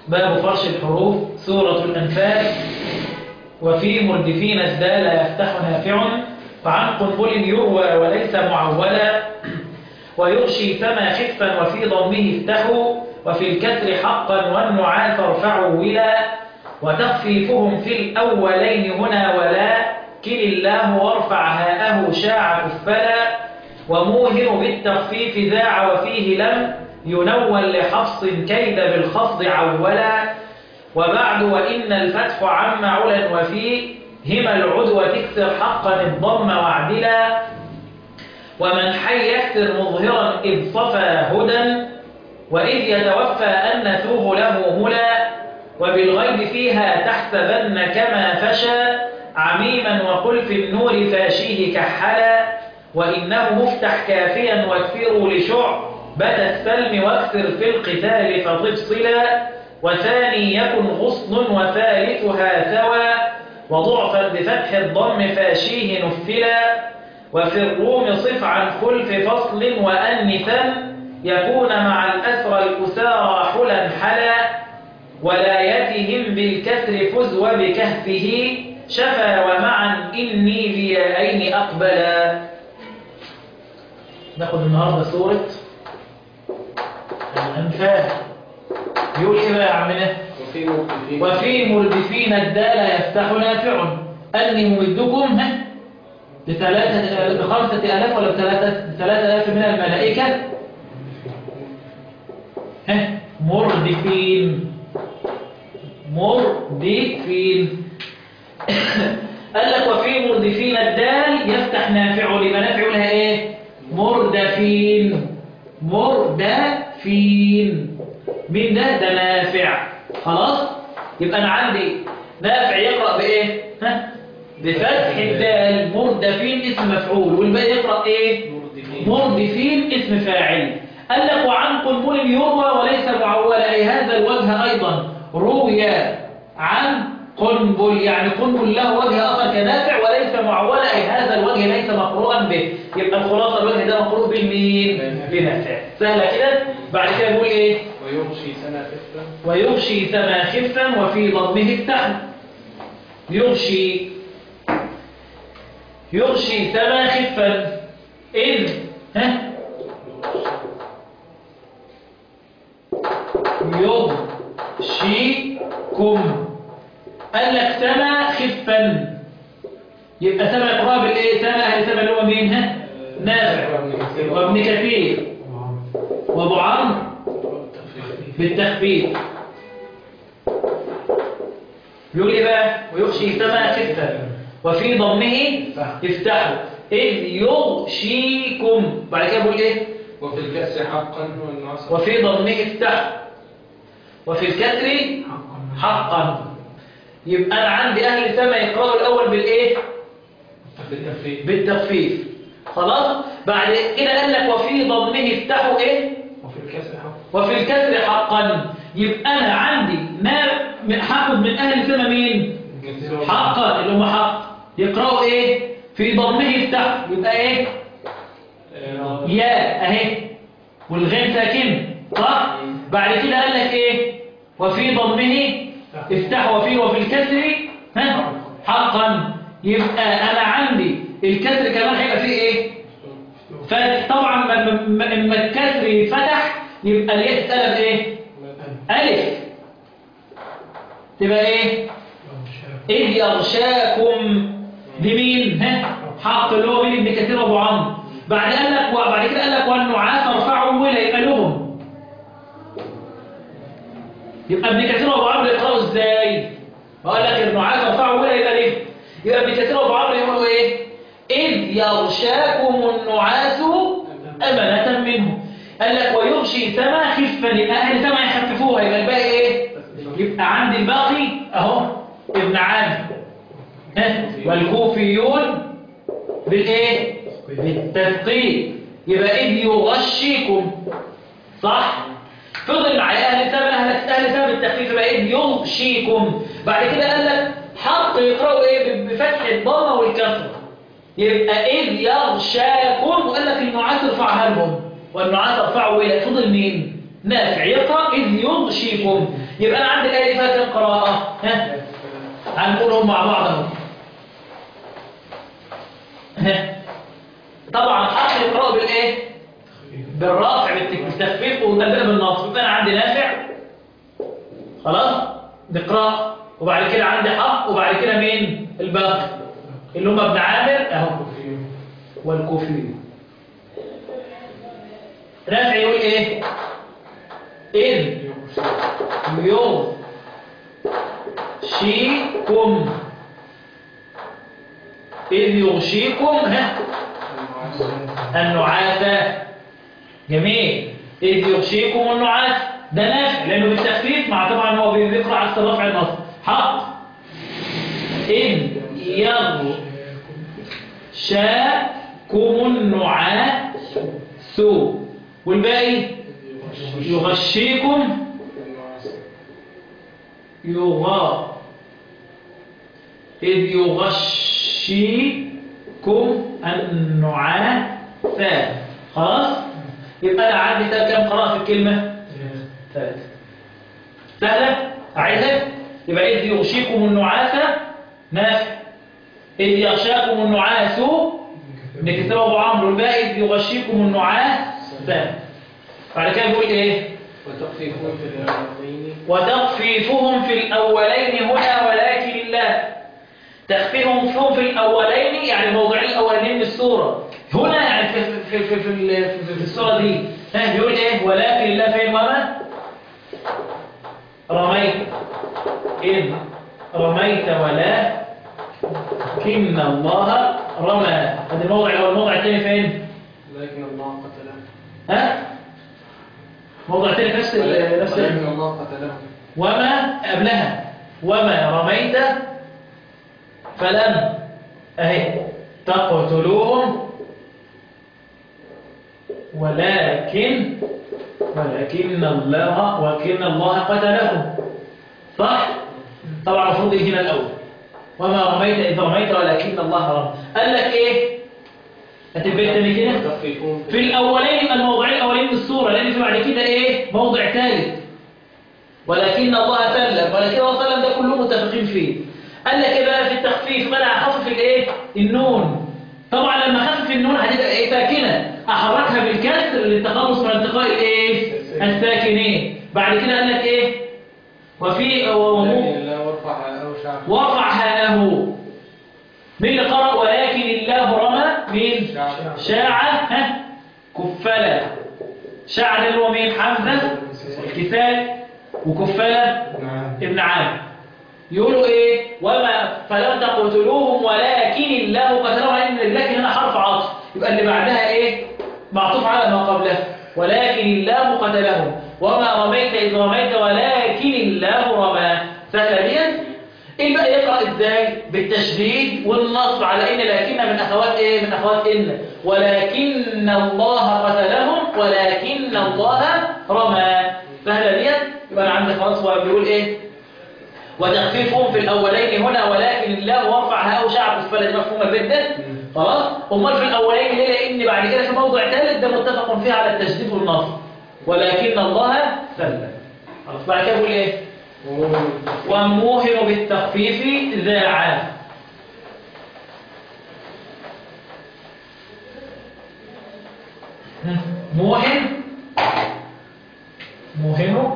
باب فرش الحروف سورة الأنفال وفي مردفين الدال يفتح نافع فعن قنبل يروى وليس معولا ويغشي سما خفا وفي ضمه افتحوا وفي الكسر حقا والنعاس ارفعوا ولا وتخفيفهم في الأولين هنا ولا كل الله وارفع هاءه شاع كفلا وموهن بالتخفيف ذاع وفيه لم ينول لحفص كيد بالخفض عولا وبعد وإن الفتح عم علا وفيه هما العدوى تكسر حقا الضم وعدلا ومن حي يكسر مظهرا إذ صفى هدى وإذ يتوفى أنثوه له ملا وبالغيب فيها تحسبن كما فشى عميما وقل في النور فاشيه كحلا وإنه مفتح كافيا واكثروا لشعبة السلم واكثر في القتال فتفصلا وثاني يكن غصن وثالثها ثوى وضعفا بفتح الضم فاشيه نفلا وفي الروم صف عن خلف فصل وأنثا يكون مع الأسرى الأسارى حلا حلا ولايتهم بالكسر فز وبكهفه شفى ومعا إني بيائين أقبلا ناخد النهاردة سورة الأنفال يقول إيه بقى يا عمنا وفي مردفين وفي مردفين الدال يفتح نافع أني ممدكم ها بثلاثة بخمسة آلاف ولا بثلاثة بثلاثة آلاف من الملائكة ها مردفين مردفين قال لك وفي مردفين الدال يفتح نافع لما نافع لها ايه مردفين مردفين مين ده ده نافع خلاص يبقى انا عندي نافع يقرأ بايه ها بفتح الدال مردفين اسم مفعول والباقي يقرأ ايه مردفين مردفين اسم فاعل قال لك وعن قنبل يروى وليس معولا أي هذا الوجه أيضا روي عن قنبل يعني قنبل له وجه آخر كنافع وليس معولا أي هذا الوجه ليس مقروءا به يبقى الخلاصة الوجه ده مقروء بالمين بنافع سهلة كده بعد كده بيقول إيه ويغشي سنة خفة ويغشي سما خفا وفي ضمه افتح يغشي يغشي سما خفا إذ ها يغشيكم قال لك سما خفا يبقى سما يقرأ بالايه سما اهل سما اللي هو مين ها نافع وابن كثير وابو عمرو بالتخفيف يقول ايه بقى ويغشي سما خفا وفي ضمه افتحوا إذ يغشيكم بعد كده بيقول ايه وفي الكأس حقا والناصر وفي ضمه افتحوا وفي الكسر حقا يبقى انا عندي اهل سما يقرأوا الاول بالايه بالتخفيف بالتخفيف خلاص بعد كده قال لك وفي ضمه افتحوا ايه وفي الكأس حقا وفي الكسر حقا يبقى انا عندي ما من- هاخد من اهل سما مين حقا اللي هم حق يقرأوا ايه في ضمه يفتح يبقى ايه يا اهي والغين ساكن صح بعد كده قال لك ايه وفي ضمه افتح وفي وفي الكسر ها حقا يبقى انا عندي الكسر كمان هيبقى فيه ايه فتح طبعا ما- ما- اما الكسر يتفتح يبقى الياء تتقلب ايه الف تبقى ايه إذ يغشاكم لمين ها حق اللي هو مين ابن كثير ابو عمرو بعد قال لك وبعد كده قال لك والنعاس ارفعوا ولا يبقى لهم يبقى ابن كثير ابو عمرو يقراوا ازاي وقال لك النعاس ارفعوا ولا يبقى ليه يبقى ابن كثير ابو عمرو يقولوا ايه إذ يغشاكم النعاس أمنة منه قال لك ويغشي سما خفا يبقى أهل سما يخففوها يبقى الباقي إيه يبقى عندي الباقي أهو ابن عامر ها؟ والكوفيون بالإيه بالتثقيل يبقى إذ يغشيكم صح فضل معايا أهل سما أهل أهل سما بالتخفيف يبقى إذ يغشيكم بعد كده قال لك حق يقرأوا إيه بفتح الضمة والكسرة يبقى إذ يغشاكم وقال لك النعاس ارفعها لهم والنعاس ارفعوا إلى فضل مين نافع يقرأ إذ يغشيكم يبقى أنا عندي الآية دي فيها كم قراءة ها هنقولهم مع بعض اهو ها طبعا حق يقرأوا بالإيه بالرافع بالتك- بالتخفيف وتبدأ بالنصب يبقى أنا عندي نافع خلاص نقرأ وبعد كده عندي حق وبعد كده مين الباقي اللي هم ابن عامر اهو والكوفي نافع يقول ايه إذ يغشيكم إذ يغشيكم ها النعاس جميل إذ يغشيكم النعاس ده نافع لأنه بالتخفيف مع طبعا هو بيقرأ على رفع النصب حق إذ يغشاكم النعاس والباقي يغشيكم يغا إذ يغشيكم النعاس خلاص يبقى أنا عندي ده كم قراءة في الكلمة ثلاثة سهلة أعيدها يبقى إذ يغشيكم النعاس نافع إذ يغشاكم النعاس نكتبه أبو عمرو الباقي إذ يغشيكم النعاس ثاني بعد كده بيقول إيه وتخفيفون في الأولين وتخفيفهم في الأولين هنا ولكن الله تخفيفهم فيهم في الأولين يعني موضوعين الأولين من السورة هنا يعني في, في, في, في, ال- في, في السورة دي ها بيقول إيه ولكن الله فين وما رميت إذ رميت ولا كن الله رمى هذا الموضع هو الموضع الثاني فين لكن الله قتله ها موضع ثاني نفس ال- نفس ال- ولكن الله قتله وما قبلها وما رميت فلم اهي تقتلوهم ولكن ولكن الله ولكن الله قتلهم صح طبعا المفروض يجي هنا الاول وما رميت اذ رميت ولكن الله رمى قال لك ايه هتبقى تاني كده وتخفيفون في الأولين الموضعين الأولين من السورة لأن في بعد كده إيه موضع ثالث ولكن الله سلم ولكن الله سلم ده كلهم متفقين فيه قال لك إيه بقى في التخفيف بقى أخفف الإيه النون طبعا لما أخفف النون هتبقى إيه ساكنة أحركها بالكسر للتخلص من التقاء الإيه الساكنين بعد كده قال لك إيه وفي ومو لكن الله وارفع أوشع ورفع هاءه مين اللي قرأ ولكن الله رمى مين شاع. شاعة ها كفلة شاعة ده اللي هو مين حمزة الكساء وكفلة نعم ابن عامر يقولوا ايه وما فلم تقتلوهم ولكن الله قتلهم لان لكن هنا حرف عطف يبقى اللي بعدها ايه معطوف على ما قبله ولكن الله قتلهم وما رميت اذ رميت ولكن الله رمى سهله دي ايه بقى يقرا ازاي بالتشديد والنصب على ان لكن من اخوات ايه من اخوات ان ولكن الله قتلهم ولكن الله رمى سهله دي يبقى انا عندي خلاص هو بيقول ايه وتخفيفهم في الأولين هنا ولكن الله وارفع هاء شعب الفلد مفهومة جدا خلاص أمال في الأولين ليه لأن بعد كده في موضوع ثالث ده متفق فيه على التشديد والنصب ولكن الله سلم خلاص بعد كده بيقول إيه وموهن بالتخفيف ذاعا موهن موهن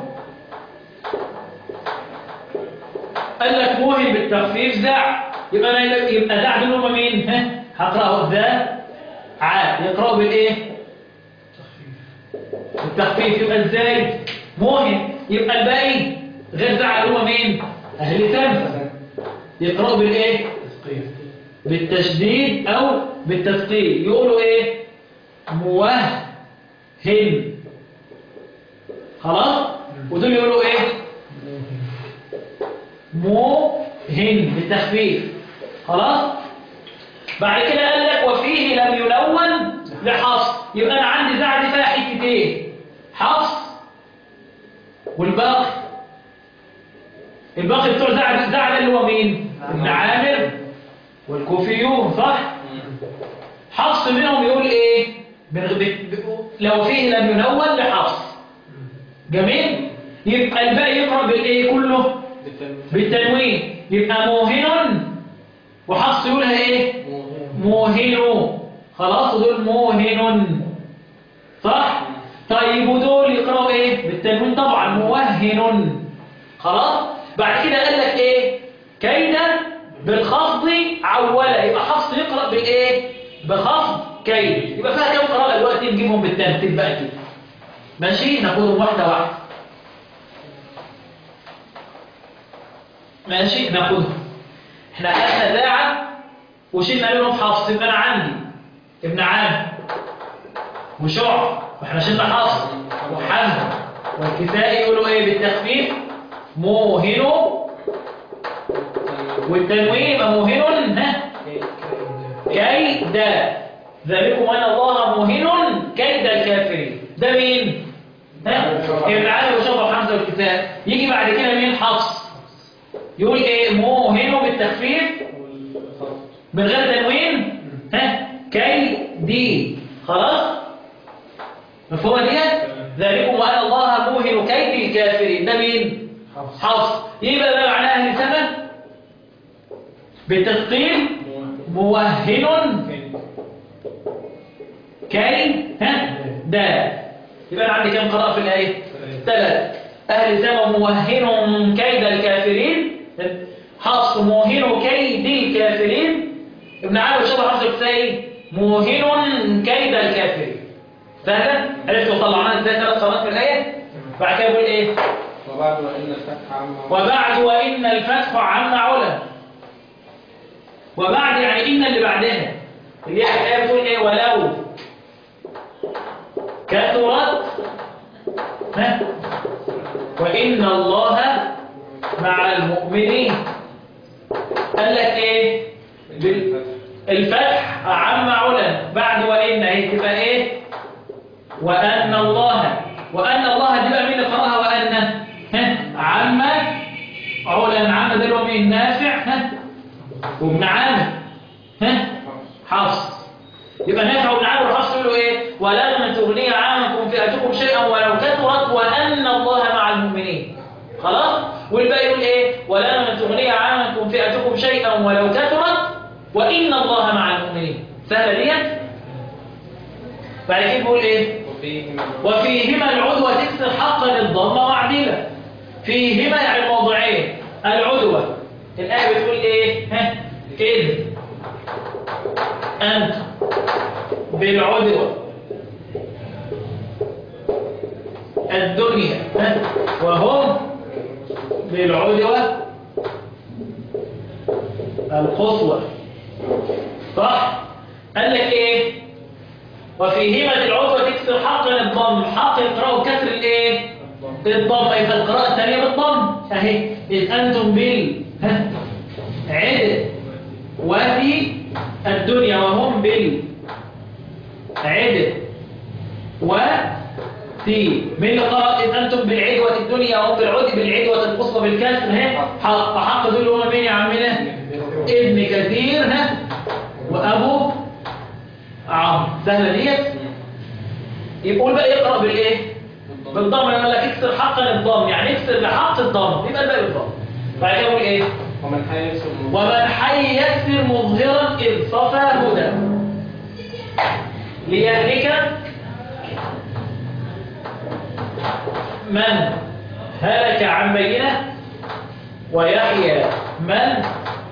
قال لك موهن بالتخفيف ذا يبقى انا يبقى ذا دول هم مين ها هقراه ذا ع يقراوا بالايه بالتخفيف يبقى ازاي موهن يبقى الباقي غير ذا اللي هم مين اهل تنفى يقراوا بالايه بالتشديد او بالتثقيل يقولوا ايه موهن خلاص ودول يقولوا ايه موهن بالتخفيف خلاص بعد كده قال لك وفيه لم يلون لحفص يبقى انا عندي زعل فيها حتتين حفص والباقي الباقي بتوع زعل زعل اللي هو مين ابن عامر والكوفيون صح حفص منهم يقول ايه بن- ب- ب- لو فيه لم يلون لحفص جميل يبقى الباقي يقرأ بالايه كله بالتنوين بالتنوين يبقى موهن وحفص يقولها ايه موهن خلاص دول موهن صح طيب ودول يقرأوا ايه بالتنوين طبعا موهن خلاص بعد كده قال لك ايه كيدا بالخفض عولا يبقى حفص يقرأ بالايه بخفض كيد يبقى فيها كام قراءة دلوقتي نجيبهم بالترتيب بقى كده ماشي ناخدهم واحدة واحدة ماشي ناخدهم احنا خدنا داعة وشلنا منهم حفص يبقى انا عندي ابن عامر وشعب واحنا شلنا حفص وحمد والكسائي يقولوا ايه بالتخفيف موهن والتنوين يبقى موهن ها كيد ذلكم ان الله موهن كيد الكافرين ده مين ها ابن عامر وشعب وحمزه والكسائي يجي بعد كده مين حفص يقول ايه موهن بالتخفيف والخفض من غير تنوين ها كي دي خلاص مفهومه ديت ذلكم وان الله موهن كيد الكافرين ده مين حفص حفص يبقى ده معناه اهل سنه بالتثقيل موهن كي ها ده يبقى انا عندي كام قراءه في الايه ثلاث اهل سما موهن كيد الكافرين حفص موهن كيد الكافرين ابن عامر شبه حفص الكسائي موهن كيد الكافرين سهلا عرفتوا طلعناها ازاي ثلاث قراءات في الايه بعد كده يقول ايه وبعد وإن الفتح عما وبعد وإن الفتح عم علا وبعد يعني إن اللي بعدها اللي هي الآية بتقول إيه ولو كثرت ها وإن الله مع المؤمنين قال لك إيه بال- الفتح عم علا بعد وإن هي تبقى إيه وأن الله وأن الله دي بقى مين اللي قرأها وأن ها عم علا عم ده اللي هو مين نافع ها وابن عامر ها حفص يبقى نافع وابن عامر وحفص يقولوا ايه ولن تغني عنكم فئتكم شيئا ولو كثرت وأن الله مع المؤمنين خلاص والباقي يقول ايه ولن تغني عنكم فئتكم شيئا ولو كثرت وإن الله مع المؤمنين سهلة ديت بعد كده بيقول ايه وفيهما وفيهما العدوى تكسر حقا الضمة وعديلة فيهما يعني الموضوعين العدوى الآية بتقول إيه ها إذ أنت بالعدوى الدنيا ها وهم بالعدوى القصوى صح قال لك ايه وفي همة العضوة تكسر حقا الضم حق يقرأوا كسر الايه الضم يبقى القراءة الثانية بالضم اهي إذ أنتم بال ها عد وفي الدنيا وهم بال عد وفي من اللي قرأ إذ أنتم بالعدوة الدنيا وهم بالعد بالعدوة القصوى بالكسر ها حق حق دول هما مين يا عمنا ابن كثير ها وأبو عمرو سهلة ديت يقول بقى يقرأ بالإيه بالضم لما لك اكسر حقا الضم يعني اكسر بحق الضم يبقى الباقي بالضم بعد كده يقول ايه ومن حي يسر ومن حي يكسر مظهرا اذ صفى هدى ليهلك من هلك عن بينه ويحيى من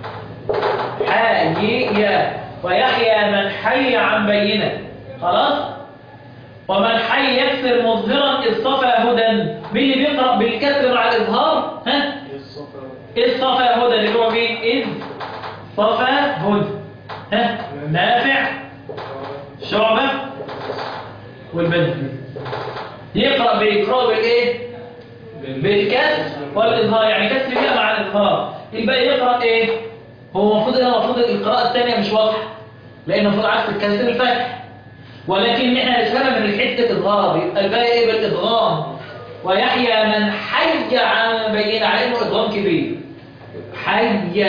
حي ويحيى من حي عن بينه خلاص ومن حي يكسر مظهرا اذ صفى هدى مين اللي بيقرأ بالكسر مع الإظهار ها الصفر إذ صفى هدى اللي هو مين إذ صفى هدى ها نافع شعبة والبدر يقرأ بيقرأ بالإيه بالكسر والإظهار يعني كسر بيها مع الإظهار الباقي يقرأ إيه هو المفروض هنا المفروض القراءة الثانية مش واضحة لأن المفروض عكس الكسر الفتح ولكن احنا نفهمها من حته اظهار يبقى الباقي ايه بالادغام ويحيى من حي عن بينه على انه ادغام كبير حي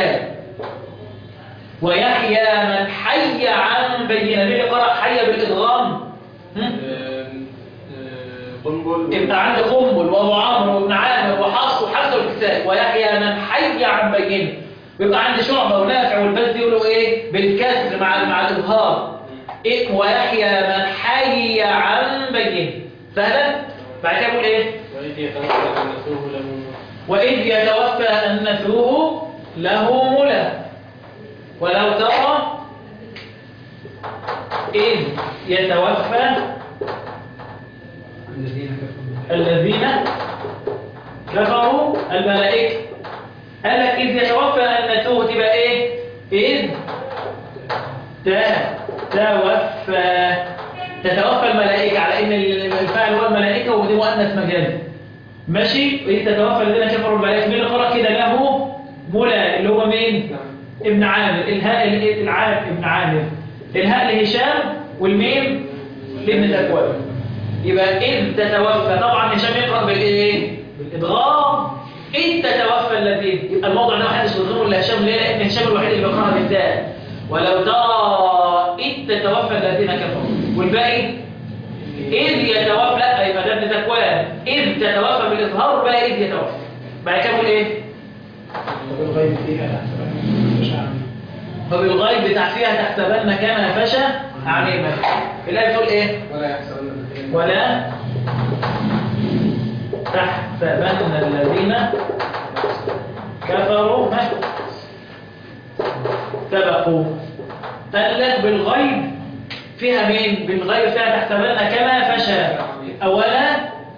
ويحيى من حي عن بينه مين اللي قرأ حي بالادغام هم؟ قنبل يبقى عندي قنبل وابو عمرو وابن عامر وحفص وحفص والكساء ويحيى من حي عن بينه ويبقى عندي شعبه ونافع والبز يقولوا ايه بالكسر مع مع الاظهار إيه ويحيى من حي عن بينه سهلا بعد كده بقول ايه وإذ يتوفى أنسوه له وإذ يتوفى أنثوه له ملى ولو ترى إذ يتوفى الذين كفروا الذين كفروا الملائكة قال لك إذ يتوفى أنثوه تبقى إيه إذ ت- توفى تتوفى الملائكة على إن الفاعل هو الملائكة ودي مؤنث مجازي ماشي إذ تتوفى الذين كفروا الملائكة مين اللي قرأ كده له مولى اللي هو مين نعم ابن عامر الهاء ال- العام ابن عامر الهاء لهشام والميم لابن ذكوان يبقى إذ تتوفى طبعا هشام يقرأ بالإيه؟ بالإدغام إذ تتوفى الذين يبقى الموضوع ده محدش بيضغمه إلا هشام ليه؟ لأن هشام الوحيد اللي بيقرأها بالدال ولو ترى إذ تتوفى الذين كفروا والباقي إذ يتوفى لا يبقى ده ابن ذكوان إذ تتوفى بالإظهار بقى إذ يتوفى بعد كده بقول إيه؟ والغيب فيها مش عامل فبالغيب تحفيها تحسبن كما فشى عميما الآية بتقول إيه؟ ولا يحسبن الذين ولا تحسبن الذين كفروا ها؟ سبقوا قال لك بالغيب فيها مين بالغيب فيها تحسبن كما فشى أولا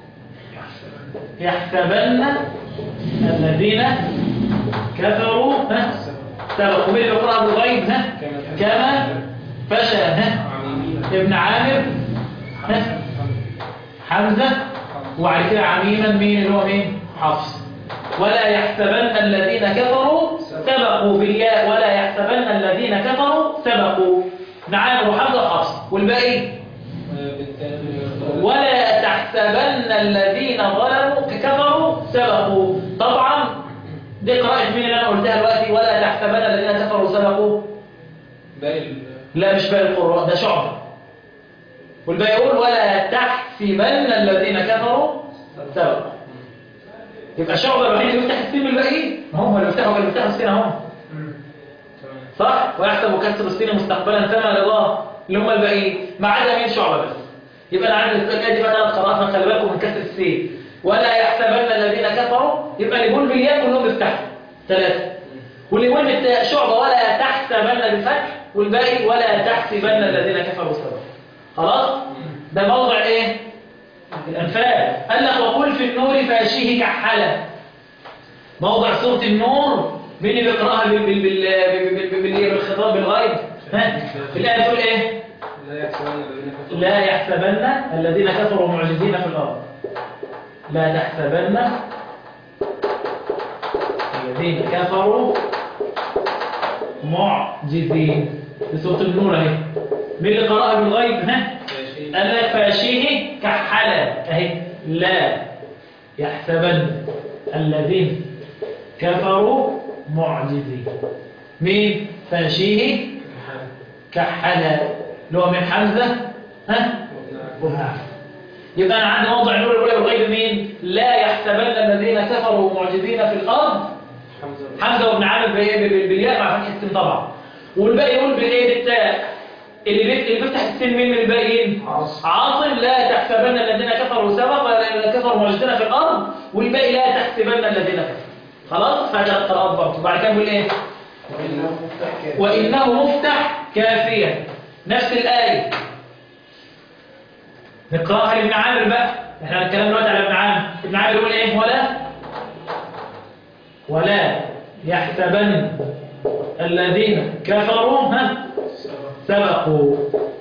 يحسبن الذين كفروا ها؟ سبقوا مين اللي يقرأ بالغيب ها؟ كما فشى ها؟ عميمين ابن عامر ها؟ حمزة وبعد كده عميما مين اللي هو مين حفص ولا يحسبن الذين كفروا سبقوا بالياء ولا يحسبن الذين كفروا سبقوا نعم وحمزة وحفص والباقي بالتالي ولا تحسبن الذين ظلموا كفروا سبقوا طبعا دي قراءة مين اللي انا قلتها دلوقتي ولا تحسبن الذين كفروا سبقوا باقي ال- لا مش باقي القراء ده شعب والباقي يقول ولا تحسبن الذين كفروا سبقوا يبقى شعب الوحيد اللي يفتح السين بالباقيين ما هم اللي بيفتحوا اللي بيفتحوا السين اهم تمام صح ويحسب كسر السين مستقبلا سما رضاه اللي هم الباقيين ما عدا مين شعبه بس يبقى انا عندي الآية دي بقى ثلاث قراءات خلي بالكم من كسر السين ولا يحسبن الذين كفروا يبقى اللي يقول بالياء كلهم بيفتحوا ثلاثه واللي يقول بالتاء شعبه ولا تحسبن بالفتح والباقي ولا تحسبن الذين كفروا سبقوا خلاص ده موضع ايه الانفال قال لك وقل في النور فاشيه كحله موضع سورة النور مين اللي بيقراها بال بال بال بال- بال- بال- بالخطاب بالغيب ها الآية تقول ايه لا يحسبن الذين كفروا لا يحسبن الذين كفروا معجزين في الأرض لا تحسبن الذين كفروا معجزين في سورة النور اهي مين اللي قرأها بالغيب ها ماشي قال لك فاشيه كحلا اهي لا يحسبن الذين كفروا معجزين مين فاشيه كحلا اللي هو من حمزه ها وها يبقى انا عندي موضع النور الاولى بالغيب مين لا يحسبن الذين كفروا معجزين في الارض حمزة حمزه وابن عامر بال- بال- بالياء مع فتح السين طبعا والباقي يقول بالايه بالتاء اللي بيت- اللي بيفتح السين مين من الباقيين عاصم عاصم لا تحسبن الذين كفروا سبق ولا كفروا معجزين في الارض والباقي لا تحسبن الذين كفروا خلاص فثلاث قراءات برضه وبعد كده بيقول ايه وإنه مفتح كافر. وانه مفتح كافيا نفس الايه نقراها لابن عامر بقى احنا هنتكلم دلوقتي على ابن عامر ابن عامر يقول ايه ولا ولا يحسبن الذين كفروا ها سبقوا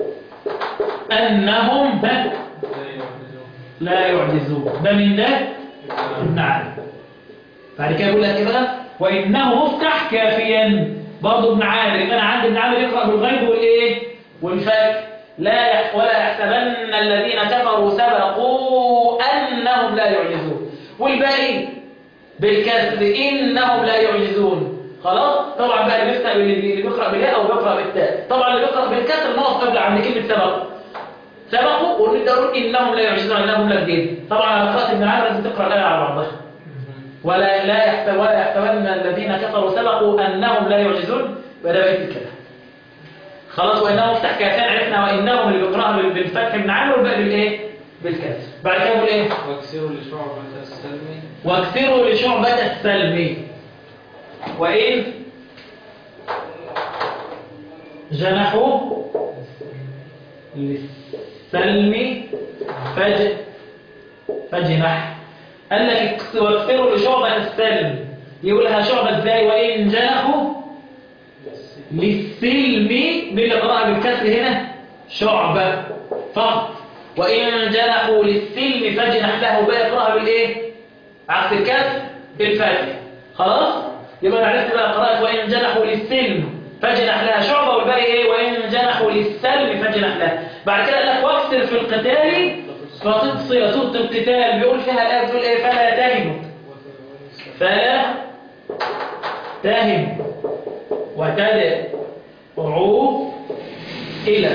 انهم ها لا يحسبون. لا يعجزون ده من ده ابن عامر بعد كده يقول لك ايه بقى وانه مفتح كافيا برضه ابن عامر يبقى انا عندي ابن عامر يقرا بالغيب والايه والفك لا يح ولا يحسبن الذين كفروا سبقوا انهم لا يعجزون والباقي بالكسر انهم لا يعجزون خلاص طبعا بقى اللي بيفتح اللي اللي بيقرا بالياء او بيقرا بالتاء طبعا اللي بيقرا بالكسر نقف قبل عند كلمه سبق سبقوا ونبدا نقول انهم لا يعجزون انهم لا جديد طبعا على قراءه ابن عامر لازم تقرا الايه على بعضها ولا لا يحتوى ولا يحتمل الذين كفروا سبقوا انهم لا يعجزون وده بقيه الكلام خلاص وانهم افتح كافين عرفنا وانهم اللي بيقراها بال- بالفتح من عامر والباقي بالايه بالكسر بعد كده يقول ايه واكسروا لشعبة السلم واكثروا لشعبة السلم وإن جنحوا للسلم فج فجنح قال لك اكس- واكثروا لشعبة السلم يقولها شعبة ازاي وإن جنحوا للسلم بالقراءة بالكسر هنا شعبة فقط وإن جنحوا للسلم فاجنح له بقى اقراها بالإيه؟ عكس الكسر بالفتح خلاص؟ يبقى أنا عرفت بقى قراءة وإن جنحوا للسلم فاجنح لها شعبة والباقي إيه؟ وإن جنحوا للسلم فاجنح لها بعد كده قال لك واكسر في القتال فتبصي سورة القتال بيقول فيها الآية بتقول إيه؟ فلا تهنوا فلا تهنوا وتدعوا إلى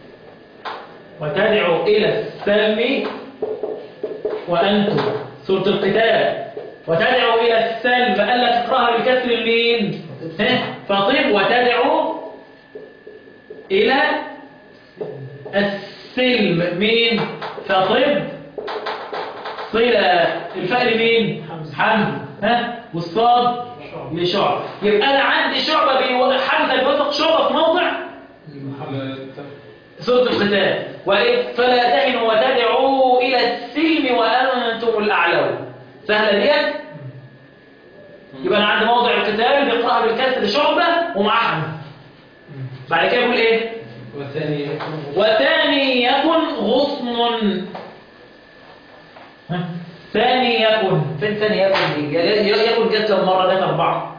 وتدعوا إلى السلم وأنتم سورة القتال وتدعوا إلى السلم قال لك اقراها بالكسر المين ها؟ فطب وتدعوا إلى السلم مين فطب صلة الفأل مين حمد ها والصاد لشعب يبقى أنا عندي شعبة بيو- حمزة بيوافق شعبة في موضع سورة القتال وإذ فلا تهنوا وتدعوا إلى السلم وأنتم الأعلون سهلة ديت يبقى أنا عندي موضع القتال بيقرأها بالكسر شعبة ومعاه حمزة بعد كده يقول إيه والثاني وثاني يكن غصن ها؟ ثاني يكن فين ثاني يكن دي ي- ي- يكن جت كم مرة جت أربعة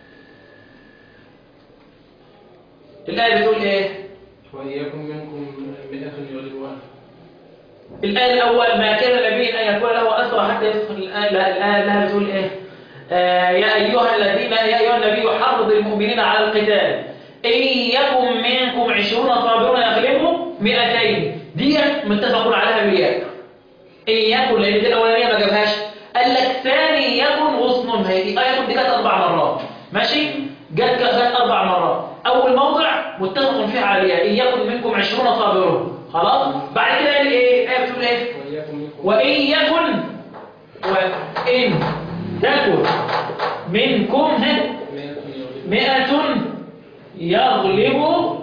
الآية بتقول إيه وإياكم منكم مئة يغلبوا ألف الآية الأول ما كان نبي أن يكون له أسرى حتى يدخل الآية لا- الآية لها بتقول إيه آه يا أيها الذين يا أيها النبي حرض المؤمنين على القتال إن يكن منكم عشرون صابرون يغلبوا مئتين دي متفق عليها بالياء إن يكن لأن دي الأولانية ما جابهاش قال لك ثاني يكن غصن ما هي دي آية يكن دي جت أربع مرات ماشي جت جت أربع مرات أول موضع متفق فيه على الياء إن يكن منكم عشرون صابرون خلاص بعد كده قال إيه الآية بتقول إيه وإياكم منكم وإن يكن وإن تكن منكم ها مئة يغلبوا مئة يغلب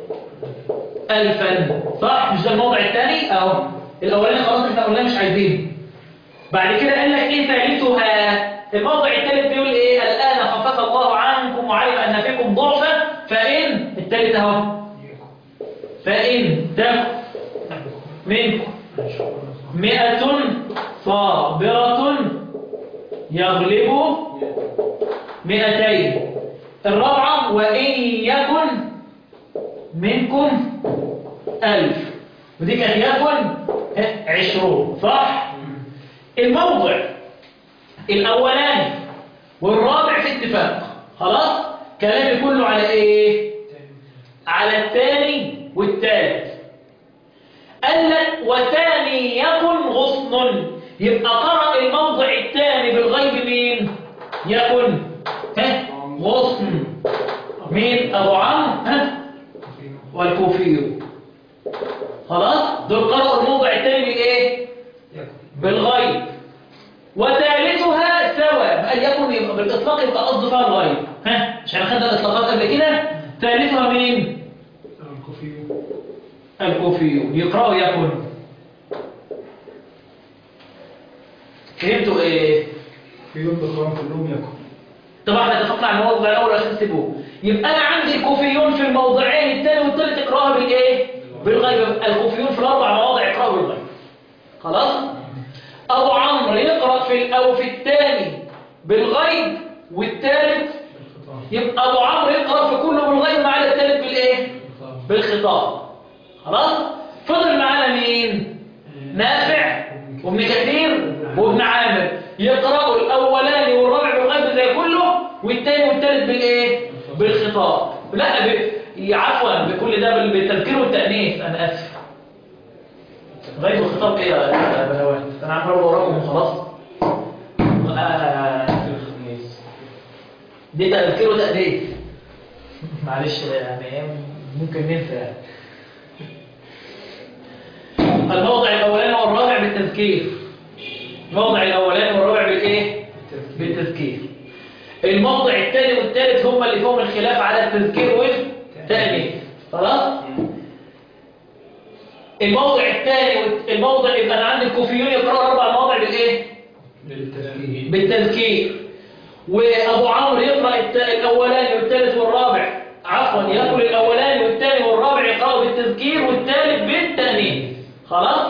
ألفا صح مش ده الموضع الثاني أهو الأولاني خلاص احنا قلنا مش عايزين بعد كده قال لك إيه ثالثها الموضع الثالث بيقول إيه الآن خفف الله عنكم وعلم أن فيكم ضعفا فإن الثالث أهو فإن تكن منكم مئة صابرة يغلب مئتين الرابعة وإن يكن منكم ألف ودي كانت يكن عشرون صح؟ الموضع الأولاني والرابع في اتفاق خلاص؟ كلامي كله على إيه؟ على الثاني والثالث قال لك وثاني يكن غصن يبقى قرأ الموضع الثاني بالغيب مين يكن ها غصن مين ابو عمرو ها والكوفي خلاص دول قرأوا الموضع الثاني بالايه بالغيب وثالثها سواء قال يكن يبقى بالاطلاق يبقى قصده فيها الغيب ها عشان خدنا الاطلاقات قبل كده ثالثها مين الكوفي يقرأوا يكن فهمتوا ايه في يوم بقرام كلهم يكن طبعا احنا اتفقنا على الموضوع الاول والاخير سيبوه يبقى انا عندي الكوفيون في الموضعين الثاني والثالث اقراها بالايه بالغيب الكوفيون في الاربع مواضع اقراوا بالغيب خلاص ابو عمرو يقرا في الاول في الثاني بالغيب والثالث يبقى ابو عمرو يقرا في كله بالغيب ما عدا الثالث بالايه بالخطاب خلاص فضل معانا مين نافع وابن كثير وابن عامر يقرأوا الأولاني والرابع بالغيب زي كله والتاني والتالت بالإيه؟ بالخطاب لا ب... عفوا بكل ده بال- بالتذكير والتأنيث أنا أسف غيب الخطاب ايه يا بنوات انا عم بقول وراكم وخلاص آه، الخميس دي تذكير وتأديب معلش يعني إيه، ممكن ننسى يعني الموضع الاولاني والرابع بالتذكير الموضع الاولاني والرابع بالايه بالتذكير الموضع الثاني والثالث هم اللي فيهم الخلاف على التذكير والتأنيث خلاص الموضع الثاني والت- الموضع يبقى انا عندي الكوفيون يقرأوا اربع مواضع بالايه بالتسكين بالتذكير وابو عمرو يقرا الت- الاولاني والثالث والرابع عفوا يقول الاولاني والثاني والرابع يقرأوا بالتذكير والثالث بالتأنيث خلاص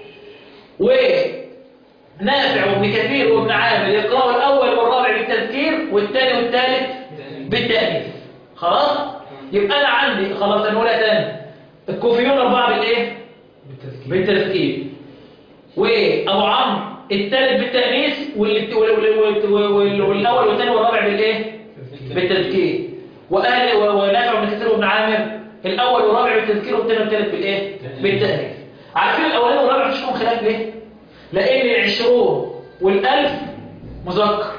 ونافع وابن كثير وابن عامر يقرأوا الاول والرابع بالتذكير والثاني والثالث بالتأنيث خلاص يبقى انا عندي خلاص نقولها تاني الكوفيون اربعه بالايه بالتسكين بالتذكير وابو عمرو الثالث بالتانيث وال- وال- وال- وال- والاول والثاني والرابع بالايه بالتذكير واهل و- ونافع بن كثير وابن عامر الاول والرابع بالتذكير والثاني والثالث بالايه بالتانيث عارفين الاولاني والرابع مش فيهم خلاف ليه لان العشرون والالف مذكر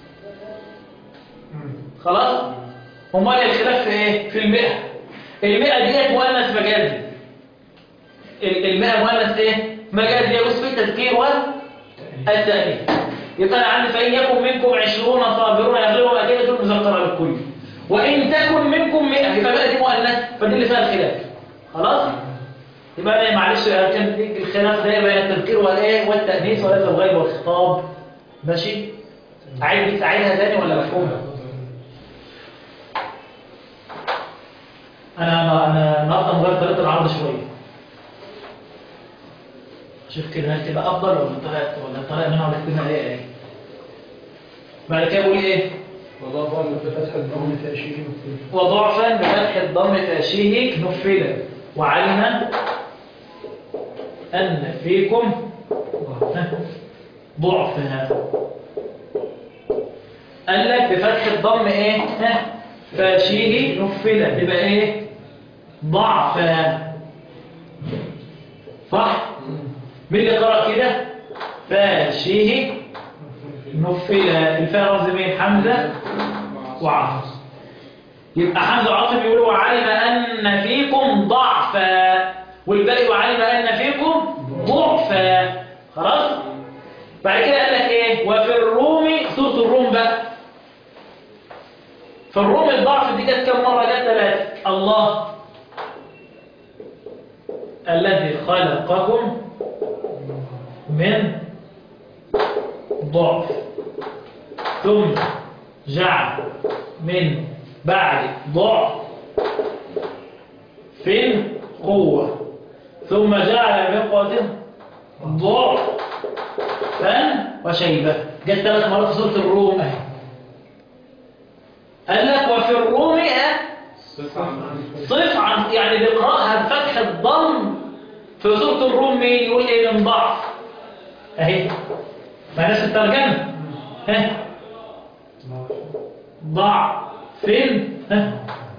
خلاص امال الخلاف في ايه في المئة المئة ديت مؤنث مجازي ال- المئة مؤنث ايه مجازي يجوز فيه التذكير والتأنيث يبقى انا عندي فإن يكن منكم عشرون صابرون يغلبوا مئتين دول مذكرة للكل وإن تكن منكم مئة يبقى بقى دي مؤنث فدي اللي فيها الخلاف خلاص يبقى أنا معلش كان دي الخلاف ده بين التذكير والايه والتأنيث وليس الغيب والخطاب ماشي عايز عايزها تاني ولا مفهومه انا انا انا النهارده مغير طريقه العرض شويه شوف كده هل تبقى افضل ولا الطريقه ولا الطريقه اللي انا عملت بيها ايه ايه بعد كده بقول ايه وضعفا بفتح الضم تأشير وكل وضعفا بفتح الضم تاشيه كنفلا وعلم ان فيكم ضعفها قال لك بفتح الضم ايه ها فاشيه نفلا يبقى ايه ضعفا صح مين اللي قرأ كده فاشيه نفلا الفاء رمز مين حمزة وعاصم يبقى حمزة وعاصم يقولوا وعلم أن فيكم ضعفا والباقي وعلم أن فيكم ضعفا خلاص بعد كده قال لك ايه وفي الروم سورة الروم بقى في الروم الضعف دي جت كم مرة جت ثلاثة الله الذي خلقكم من ضعف ثم جعل من بعد ضعف في قوة ثم جعل من قوة ضعف فن وشيبة جت ثلاث مرات في سورة الروم اهي قال لك وفي الروم اه صف عن يعني بيقرأها بفتح الضم في سورة الروم مين يقول ايه من ضعف اهي ما نفس الترجمة ها ضع فين ها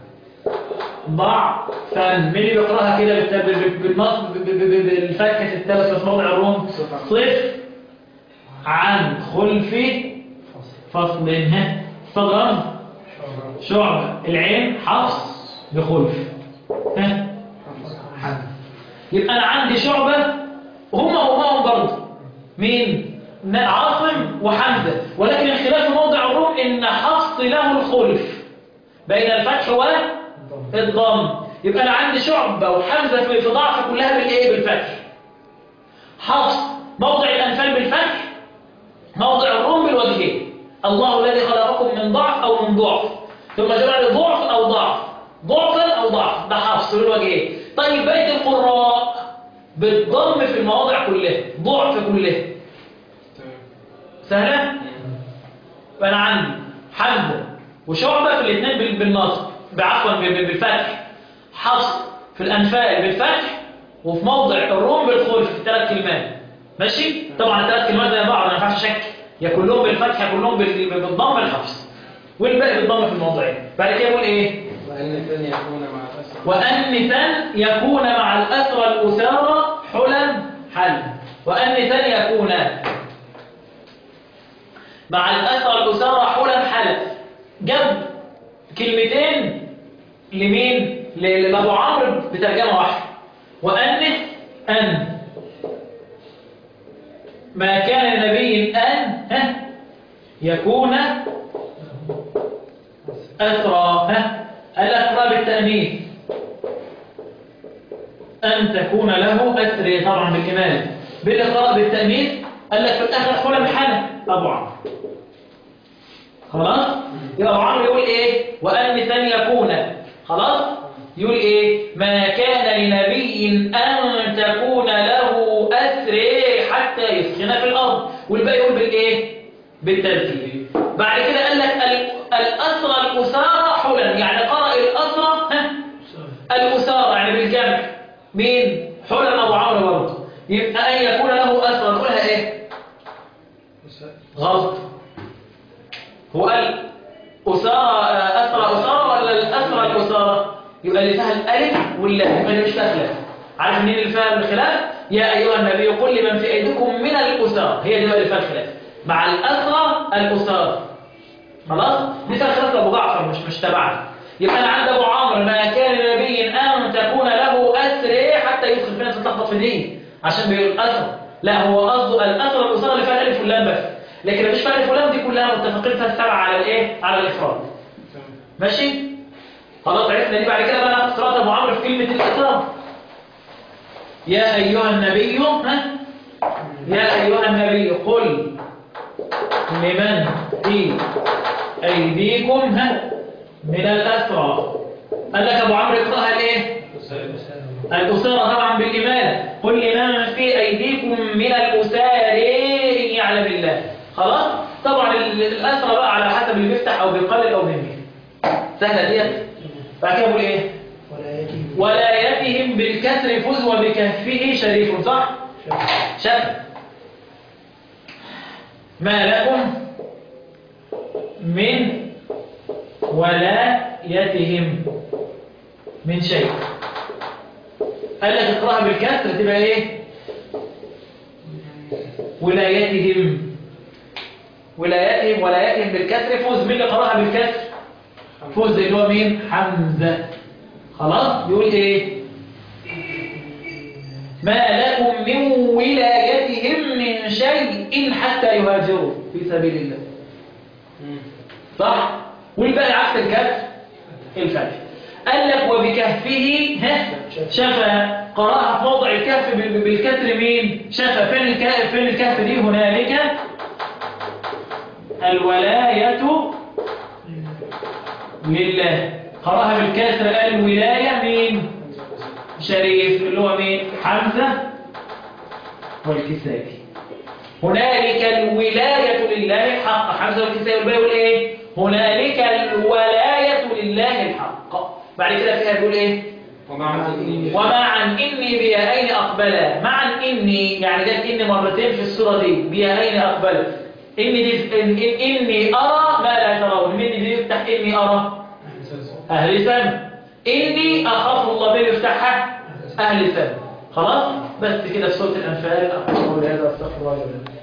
ضع فن مين اللي بيقرأها كده بالت- بال- بال- بالنصب ب- ب- ب- بالفتح في الثالث في موضع الروم صف عن خلف فصل ها صدرا شعبة العين حفص بخلف ها حمد يبقى انا عندي شعبة هما هما برضه مين ن- عاصم وحمزة ولكن الخلاف في موضع الروم ان حفص له الخلف بين الفتح والضم يبقى انا عندي شعبة وحمزة في في ضعف كلها بالايه بالفتح حفص موضع الانفال بالفتح موضع الروم بالوجهين الله الذي خلقكم من ضعف او من ضعف ثم جمع ضعف او ضعف ضعفا او ضعف ده حفص بالوجهين طيب بيت القراء بالضم في المواضع كلها ضعف كلها سهلة؟ فأنا عندي حمزة وشعبة في الاثنين بال- بالنصب بعفوا بال- بال- بالفتح حفص في الأنفال بالفتح وفي موضع الروم بالخلف في ثلاث كلمات ماشي؟ طبعا الثلاث كلمات زي بعض ما ينفعش شك يا كلهم بالفتح يا كلهم بال- بالضم بالحفص والباقي بالضم في الموضعين بعد كده يقول ايه؟ وأن ثاني يكون مع الأسر وأنثا يكون مع الأسرى الأسارى حلا حل وأن ثاني يكون مع الأثر الأسارة حلا حلف جاب كلمتين لمين؟ ل- لأبو عمرو بترجمة واحدة وأنث أن ما كان لنبي أن ها يكون أسرى ها الأسرى بالتأنيث أن تكون له أسري طبعا بالكمال بالإقراء بالتأنيث قال لك في الآخر حلم حلم أبو عمرو خلاص يبقى أبو عمرو يقول إيه وأن ثاني يكون خلاص يقول إيه ما كان لنبي أن تكون له أسري حتى يسخن في الأرض والباقي يقول بالإيه بالترتيب بعد كده قال لك ال- الأسرى الأسارى حلم يعني قرأ الأسرى ها الأسارة يعني بالجمع مين حلم أبو عمرو برضه يبقى أن يكون له أسرى نقولها إيه غلط هو قال أسارة أسرى أسارة ولا الأسرى الأسارة يبقى اللي فيها الألف واللام يبقى اللي مش فيها خلاف عارف مين اللي فيها الخلاف يا أيها النبي قل لمن في أيديكم من الأسارة هي دي بقى اللي فيها الخلاف مع الأسرى الأسارة خلاص دي فيها خلاف أبو جعفر مش مش تبعنا يبقى أنا عند أبو عمرو ما كان لنبي أن تكون له أسر حتى يدخل فينا تتلخبط في دي عشان بيقول أسر لا هو قصده الأسر الأسرة اللي فيها الألف واللام بس لكن مفيش فيها الألف واللام دي كلها متفقين فيها السبعة على الإيه؟ على الإفراد ماشي؟ خلاص عرفنا دي بعد كده بقى ناخد صلاة أبو عمرو في كلمة الإكرام يا أيها النبي ها؟ يا أيها النبي قل لمن في أيديكم ها من الأسرى قال لك أبو عمرو اقرأها الإيه؟ الأسارة طبعا بالإمالة قل لمن في أيديكم من الأسار إن يعلم الله خلاص طبعا ال- الأسرى بقى على حسب اللي بيفتح أو بيقلل أو بيميل سهلة ديت بعد كده بقول إيه ولا يأتي ولايتهم بالكسر فز وبكهفه شريف صح شف ما لكم من ولايتهم من شيء قال لك اقراها بالكسر تبقى ايه ولايتهم ولايتهم ولايتهم بالكسر فوز مين اللي قراها بالكسر فوز اللي هو مين حمزه خلاص بيقول ايه ما لكم من ولايتهم من شيء حتى يهاجروا في سبيل الله صح والباقي عكس الكهف الفتح قال لك وبكهفه ها شفى قراءة في موضع الكهف بال- بالكسر مين شفى فين الكهف فين الكهف دي هنالك الولاية لله قراها بالكسر قال الولاية مين شريف اللي هو مين حمزة والكسائي هنالك الولاية لله الحق حمزة والكسائي والباقي يقول ايه هنالك الولاية لله الحق بعد كده فيها بيقول ايه ومع ومعا إني بيائين أقبلا معا إني يعني جت إني مرتين في السورة دي بيائين أقبلا إني دي إن إن إني أرى ما لا ترون من دي يفتح إني أرى أهل سنة إني أخاف الله بين يفتحها أهل سنة خلاص بس كده في سورة الأنفال أقول هذا أستغفر الله لي ولكم